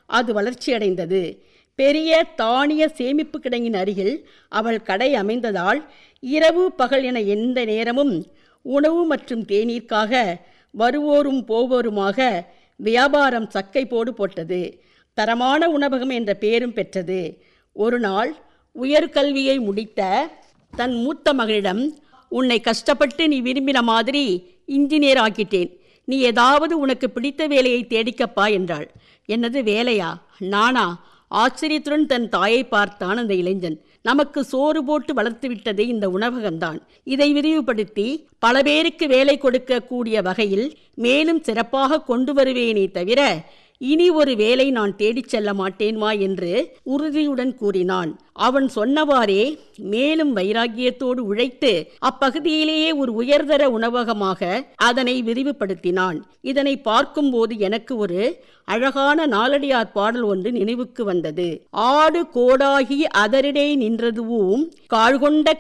அது வளர்ச்சியடைந்தது பெரிய தானிய சேமிப்பு கிடங்கின் அருகில் அவள் கடை அமைந்ததால் இரவு பகல் என எந்த நேரமும் உணவு மற்றும் தேநீர்க்காக வருவோரும் போவோருமாக வியாபாரம் சக்கை போடு போட்டது தரமான உணவகம் என்ற பெயரும் பெற்றது ஒரு நாள் உயர்கல்வியை முடித்த தன் மூத்த மகளிடம் உன்னை கஷ்டப்பட்டு நீ விரும்பின மாதிரி இன்ஜினியர் ஆக்கிட்டேன் நீ ஏதாவது உனக்கு பிடித்த வேலையை தேடிக்கப்பா என்றாள் என்னது வேலையா நானா ஆச்சரியத்துடன் தன் தாயை பார்த்தான் அந்த இளைஞன் நமக்கு சோறு போட்டு வளர்த்து விட்டது இந்த உணவகம்தான் இதை விரிவுபடுத்தி பல பேருக்கு வேலை கொடுக்க கூடிய வகையில் மேலும் சிறப்பாக கொண்டு வருவேனே தவிர இனி ஒரு வேலை நான் தேடிச் செல்ல மாட்டேன்மா என்று உறுதியுடன் கூறினான் அவன் சொன்னவாறே மேலும் வைராக்கியத்தோடு உழைத்து அப்பகுதியிலேயே ஒரு உயர்தர உணவகமாக அதனை விரிவுபடுத்தினான் இதனை பார்க்கும்போது எனக்கு ஒரு அழகான நாலடியார் பாடல் ஒன்று நினைவுக்கு வந்தது ஆடு கோடாகி அதரிடை நின்றதுவும் காழ்கொண்ட